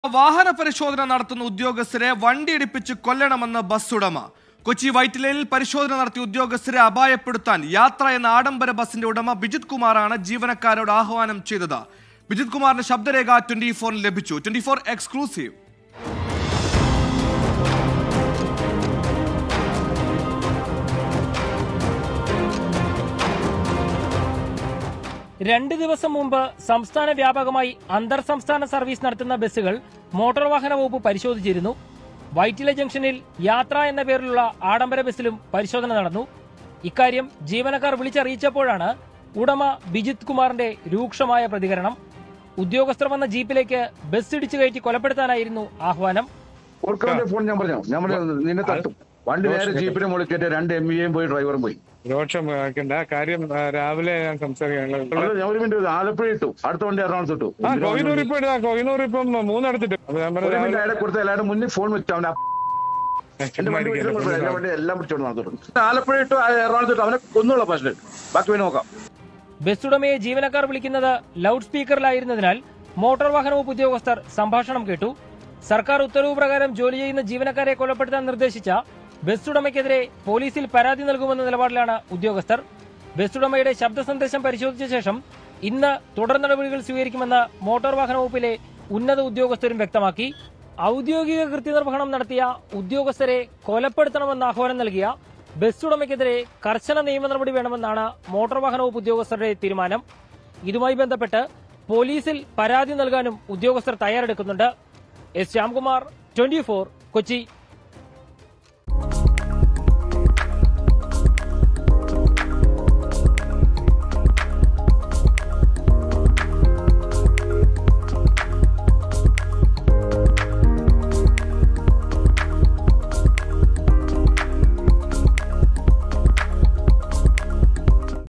വാഹന പരിശോധന നടത്തുന്ന ഉദ്യോഗസ്ഥരെ വണ്ടിയിടിപ്പിച്ച് കൊല്ലണമെന്ന് ബസ് ഉടമ കൊച്ചി വൈറ്റിലയിൽ പരിശോധന നടത്തിയ ഉദ്യോഗസ്ഥരെ അപായപ്പെടുത്താൻ യാത്ര എന്ന ആഡംബര ബസിന്റെ ഉടമ ബിജിത് കുമാറാണ് ജീവനക്കാരോട് ആഹ്വാനം ചെയ്തത് ബിജിത് കുമാറിന്റെ ശബ്ദരേഖ ട്വന്റി ഫോറിൽ ലഭിച്ചു ട്വന്റി ഫോർ എക്സ്ക്ലൂസീവ് രണ്ട് ദിവസം മുമ്പ് സംസ്ഥാന വ്യാപകമായി അന്തർ സംസ്ഥാന സർവീസ് നടത്തുന്ന ബസ്സുകൾ മോട്ടോർ വാഹന വകുപ്പ് പരിശോധിച്ചിരുന്നു വൈറ്റില ജംഗ്ഷനിൽ യാത്ര എന്ന പേരിലുള്ള ആഡംബര ബസ്സിലും പരിശോധന നടന്നു ഇക്കാര്യം ജീവനക്കാർ വിളിച്ചറിയിച്ചപ്പോഴാണ് ഉടമ ബിജിത് കുമാറിന്റെ രൂക്ഷമായ പ്രതികരണം ഉദ്യോഗസ്ഥർ വന്ന ജീപ്പിലേക്ക് ബസ് ഇടിച്ചു കയറ്റി കൊലപ്പെടുത്താനായിരുന്നു ആഹ്വാനം ഓർക്കാന്റെ ഫോൺ ഞാൻ പറഞ്ഞു ഞാൻ പറഞ്ഞു നിന്നെ തട്ടും വണ്ടി നേരെ ജീപ്പിനെ മുകളിൽ കയറ്റി രണ്ട് എം ഇയും പോയി ഡ്രൈവറും പോയി രോക്ഷം ആക്കണ്ട കാര്യം ആ, രാവിലെ ഞാൻ സംസാരിക്കാം ഞങ്ങൾ അത് ഞാൻ ഒരു മിനിറ്റ് ആലപ്പുഴ ഇട്ടു അടുത്ത വണ്ടി എറണാകുളത്ത് ഇട്ടു ആ കോഹിനൂർ ഇപ്പൊ ഇടാ കോഹിനൂർ ഇപ്പം മൂന്നെടുത്തിട്ട് അപ്പൊ ഞാൻ ഒരു പറഞ്ഞു മിനിറ്റ് രാവിലെ അയാളെ കൊടുത്ത എല്ലാവരും മുന്നിൽ ഫോൺ വെച്ചു അവനെ എന്റെ വണ്ടി വീട്ടിലും കൊണ്ടുപോയി എന്റെ വണ്ടി എല്ലാം പിടിച്ചോണ്ട് നടത്തിട്ടുണ്ട് ആലപ്പുഴ ഇട്ടു ആ എറണാകുളത്ത് ഇട്ടു അവനെ കൊന്നുള്ള പ്രശ്നം ബാക്കി പിന്നെ നോക്കാം ബസ് ഉടമയെ ജീവനക്കാർ വിളിക്കുന്നത് ലൗഡ് സ്പീക്കറിലായിരുന്നതിനാൽ മോട്ടോർ വാഹന വകുപ്പ് ഉദ്യോഗസ്ഥർ സംഭാഷണം കേട്ടു സർക്കാർ ഉത്തരവ് പ്രകാരം ജോലി ചെയ്യുന്ന ജീവനക്കാരെ കൊലപ്പെടുത്താൻ നിർദ്ദേശിച്ച ബസ് ഉടമയ്ക്കെതിരെ പോലീസിൽ പരാതി നൽകുമെന്ന നിലപാടിലാണ് ഉദ്യോഗസ്ഥർ ബസ് ഉടമയുടെ ശബ്ദ സന്ദേശം പരിശോധിച്ച ശേഷം ഇന്ന് തുടർ നടപടികൾ സ്വീകരിക്കുമെന്ന് മോട്ടോർ വാഹന വകുപ്പിലെ ഉന്നത ഉദ്യോഗസ്ഥരും വ്യക്തമാക്കി ഔദ്യോഗിക കൃത്യനിർവഹണം നടത്തിയ ഉദ്യോഗസ്ഥരെ കൊലപ്പെടുത്തണമെന്ന് ആഹ്വാനം നൽകിയ ബസ് ഉടമയ്ക്കെതിരെ കർശന നിയമ നടപടി വേണമെന്നാണ് മോട്ടോർ വാഹന വകുപ്പ് ഉദ്യോഗസ്ഥരുടെ തീരുമാനം ഇതുമായി ബന്ധപ്പെട്ട് പോലീസിൽ പരാതി നൽകാനും ഉദ്യോഗസ്ഥർ തയ്യാറെടുക്കുന്നുണ്ട് എസ് ശ്യാംകുമാർ ട്വന്റി കൊച്ചി